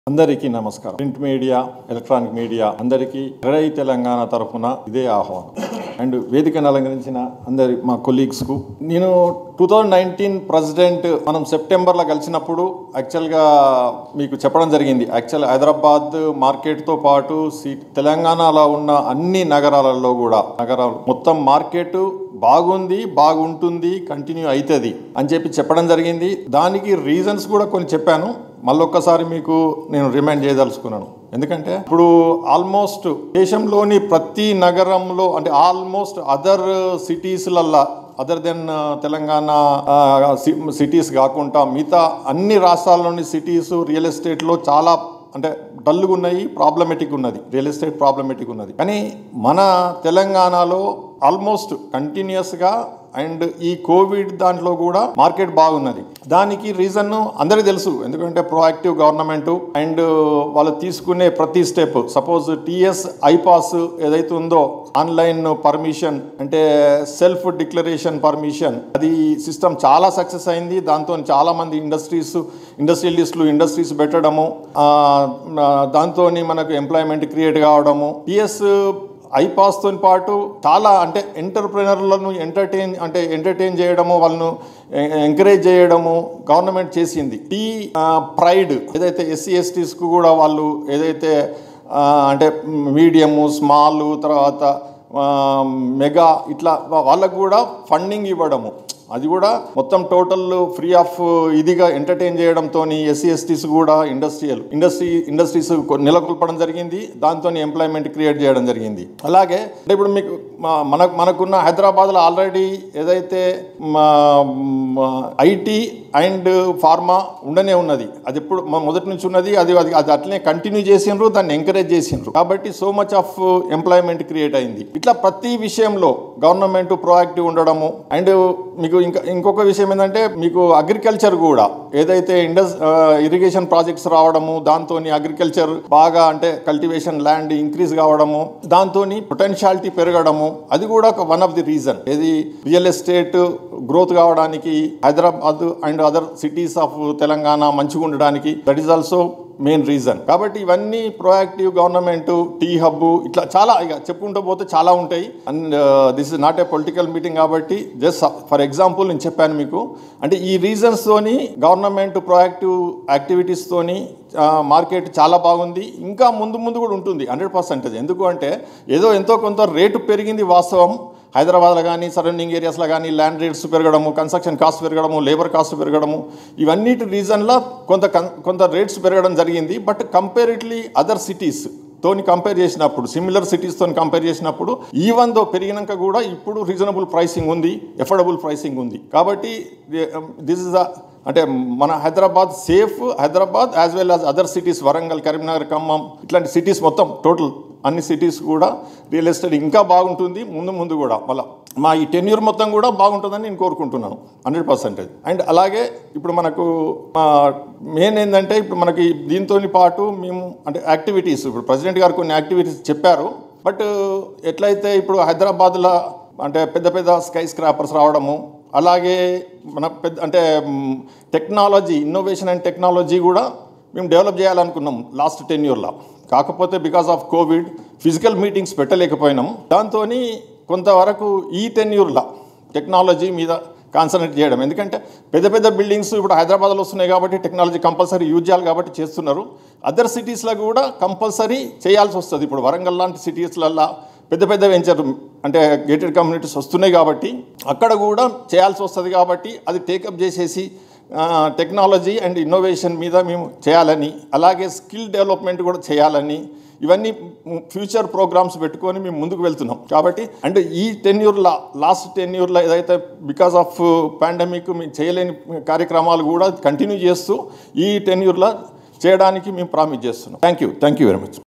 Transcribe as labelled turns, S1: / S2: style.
S1: అందరికీ నమస్కారం print media electronic media అందరికీ రెడై తెలంగాణ తరఫున ఇదే ఆహ్వానం అండ్ వేదికను అలంకరించిన అందరి మా కొలీగ్స్కు నేను టూ థౌజండ్ నైన్టీన్ ప్రెసిడెంట్ మనం సెప్టెంబర్లో కలిసినప్పుడు యాక్చువల్గా మీకు చెప్పడం జరిగింది యాక్చువల్ హైదరాబాద్ మార్కెట్తో పాటు సి తెలంగాణలో ఉన్న అన్ని నగరాలలో కూడా నగరాలు మొత్తం మార్కెట్ బాగుంది బాగుంటుంది కంటిన్యూ అవుతుంది అని చెప్పి చెప్పడం జరిగింది దానికి రీజన్స్ కూడా కొన్ని చెప్పాను మళ్ళొక్కసారి మీకు నేను రిమైండ్ చేయదలుచుకున్నాను ఎందుకంటే ఇప్పుడు ఆల్మోస్ట్ దేశంలోని ప్రతి నగరంలో అంటే ఆల్మోస్ట్ అదర్ సిటీస్లల్లా అదర్ దెన్ తెలంగాణ సిటీస్ కాకుండా మిగతా అన్ని రాష్ట్రాల్లోని సిటీస్ రియల్ ఎస్టేట్లో చాలా అంటే డల్గా ఉన్నాయి ప్రాబ్లమెటిక్ ఉన్నది రియల్ ఎస్టేట్ ప్రాబ్లమెటిక్ ఉన్నది కానీ మన తెలంగాణలో ఆల్మోస్ట్ కంటిన్యూస్గా అండ్ ఈ కోవిడ్ దాంట్లో కూడా మార్కెట్ బాగున్నది దానికి రీజన్ అందరికీ తెలుసు ఎందుకంటే ప్రోయాక్టివ్ గవర్నమెంట్ అండ్ వాళ్ళు తీసుకునే ప్రతి స్టెప్ సపోజ్ టిఎస్ ఐపాస్ ఏదైతే ఉందో ఆన్లైన్ పర్మిషన్ అంటే సెల్ఫ్ డిక్లరేషన్ పర్మిషన్ అది సిస్టమ్ చాలా సక్సెస్ అయింది దాంతో చాలా మంది ఇండస్ట్రీస్ ఇండస్ట్రియలిస్టులు ఇండస్ట్రీస్ పెట్టడము దాంతో మనకు ఎంప్లాయ్మెంట్ క్రియేట్ కావడము టిఎస్ ఐపాస్తో పాటు చాలా అంటే ఎంటర్ప్రినర్లను ఎంటర్టైన్ అంటే ఎంటర్టైన్ చేయడము వాళ్ళను ఎంకరేజ్ చేయడము గవర్నమెంట్ చేసింది టీ ప్రైడ్ ఏదైతే ఎస్సీ ఎస్టీస్కు కూడా వాళ్ళు ఏదైతే ఆ, అంటే మీడియము స్మాల్ తర్వాత ఆ, మెగా ఇట్లా వాళ్ళకు కూడా ఫండింగ్ ఇవ్వడము అది కూడా మొత్తం టోటల్ ఫ్రీ ఆఫ్ ఇదిగా ఎంటర్టైన్ చేయడంతో ఎస్సీ ఎస్టీస్ కూడా ఇండస్ట్రియల్ ఇండస్ట్రీ ఇండస్ట్రీస్ నెలకొల్పడం జరిగింది దాంతో ఎంప్లాయ్మెంట్ క్రియేట్ చేయడం జరిగింది అలాగే అంటే ఇప్పుడు మీకు మా- మన మనకున్న హైదరాబాద్లో ఆల్రెడీ ఏదైతే ఐటీ అండ్ ఫార్మా ఉండనే ఉన్నది అది ఎప్పుడు మ- మొదటి నుంచి ఉన్నది అది అది అది అట్లనే కంటిన్యూ చేసిండ్రు దాన్ని ఎంకరేజ్ చేసిండ్రు కాబట్టి so much of employment create అయింది ఇట్లా ప్రతి విషయంలో గవర్నమెంట్ ప్రోయాక్టివ్ ఉండడము అండ్ మీకు ఇంకా ఇంకొక విషయం ఏంటంటే మీకు అగ్రికల్చర్ కూడా ఏదైతే ఇండస్ ఇరిగేషన్ ప్రాజెక్ట్స్ రావడము దాంతో అగ్రికల్చర్ బాగా అంటే కల్టివేషన్ ల్యాండ్ ఇంక్రీజ్ కావడము దాంతో పొటెన్షియాలిటీ పెరగడము అది కూడా ఒక వన్ ఆఫ్ ది రీజన్ ఇది రియల్ ఎస్టేట్ గ్రోత్ కావడానికి Hyderabad and other cities of Telangana మంచిగా ఉండడానికి that is also main reason కాబట్టి ఇవన్నీ ప్రోయాక్టివ్ గవర్నమెంట్ టీ హబ్ ఇట్లా చాలా ఇక చెప్పుకుంటూ పోతే చాలా ఉంటాయి and this is not a political meeting కాబట్టి జస్ట్ ఫర్ ఎగ్జాంపుల్ నేను చెప్పాను మీకు అంటే ఈ రీజన్స్ తోని గవర్నమెంట్ ప్రోయాక్టివ్ యాక్టివిటీస్ తోని మార్కెట్ చాలా బాగుంది ఇంకా ముందు ముందు కూడా ఉంటుంది హండ్రెడ్ పర్సెంటేజ్ ఎందుకు అంటే ఏదో ఎంతో కొంత రేటు పెరిగింది వాస్తవం హైదరాబాద్లో కానీ సరౌండింగ్ ఏరియాస్లో కానీ ల్యాండ్ రేట్స్ పెరగడము కన్స్ట్రక్షన్ కాస్ట్ పెరగడము లేబర్ కాస్ట్ పెరగడము ఇవన్నిటి రీజన్లో కొంత కన్- కొంత రేట్స్ పెరగడం జరిగింది బట్ కంపేరిట్లీ అదర్ సిటీస్ తోని కంపేర్ చేసినప్పుడు సిమిలర్ సిటీస్తో కంపేర్ చేసినప్పుడు ఈవెన్ దో పెరిగినాక కూడా ఇప్పుడు రీజనబుల్ ప్రైసింగ్ ఉంది ఎఫోర్డబుల్ ప్రైసింగ్ ఉంది కాబట్టి దిస్ ఇస్ ద అంటే మన Hyderabad safe Hyderabad as well as other cities Warangal Karimnagar Khammam ఇట్లాంటి సిటీస్ మొత్తం టోటల్ అన్ని సిటీస్ కూడా రియల్ ఎస్టేట్ ఇంకా బాగుంటుంది ముందు ముందు కూడా మళ్ళీ మా ఈ టెన్యూర్ మొత్తం కూడా బాగుంటుందని నేను కోరుకుంటున్నాను హండ్రెడ్ పర్సెంటేజ్ అండ్ అలాగే ఇప్పుడు మనకు మెయిన్ ఏంటంటే ఇప్పుడు మనకి దీంతో పాటు మేము అంటే యాక్టివిటీస్ ఇప్పుడు ప్రెసిడెంట్ గారు కొన్ని యాక్టివిటీస్ చెప్పారు బట్ ఎట్లయితే ఇప్పుడు హైదరాబాద్లో అంటే పెద్ద పెద్ద స్కై స్క్రాపర్స్ రావడము అలాగే మన పెద్ద అంటే టెక్నాలజీ ఇన్నోవేషన్ అండ్ టెక్నాలజీ కూడా మేము డెవలప్ చేయాలనుకున్నాం లాస్ట్ టెన్ ఇయర్లో కాకపోతే because of covid physical meetings పెట్టలేకపోయినాం దాంతో కొంతవరకు ఈ టెన్ ఇయర్లో టెక్నాలజీ మీద కాన్సన్ట్రేట్ చేయడం ఎందుకంటే పెద్ద పెద్ద బిల్డింగ్స్ ఇప్పుడు హైదరాబాద్లో వస్తున్నాయి కాబట్టి టెక్నాలజీ కంపల్సరీ యూజ్ చేయాలి కాబట్టి చేస్తున్నారు అదర్ సిటీస్లో కూడా కంపల్సరీ చేయాల్సి వస్తుంది ఇప్పుడు వరంగల్ లాంటి సిటీస్లల్లో పెద్ద పెద్ద వెంచర్ అంటే గేటెడ్ కమ్యూనిటీస్ వస్తున్నాయి కాబట్టి అక్కడ కూడా చేయాల్సి వస్తుంది కాబట్టి అది టేకప్ చేసేసి ఆ, టెక్నాలజీ అండ్ ఇన్నోవేషన్ మీద మేము చేయాలని అలాగే స్కిల్ డెవలప్మెంట్ కూడా చేయాలని ఇవన్నీ ఫ్యూచర్ ప్రోగ్రామ్స్ పెట్టుకొని మేము ముందుకు వెళ్తున్నాం కాబట్టి అంటే ఈ టెన్యూర్లో లాస్ట్ టెన్యూర్లో ఏదైతే బికాస్ ఆఫ్ పాండమిక్ మేము చేయలేని కార్యక్రమాలు కూడా కంటిన్యూ చేస్తూ ఈ టెన్యూర్లో చేయడానికి మేము ప్రామిస్ చేస్తున్నాం thank you thank you very much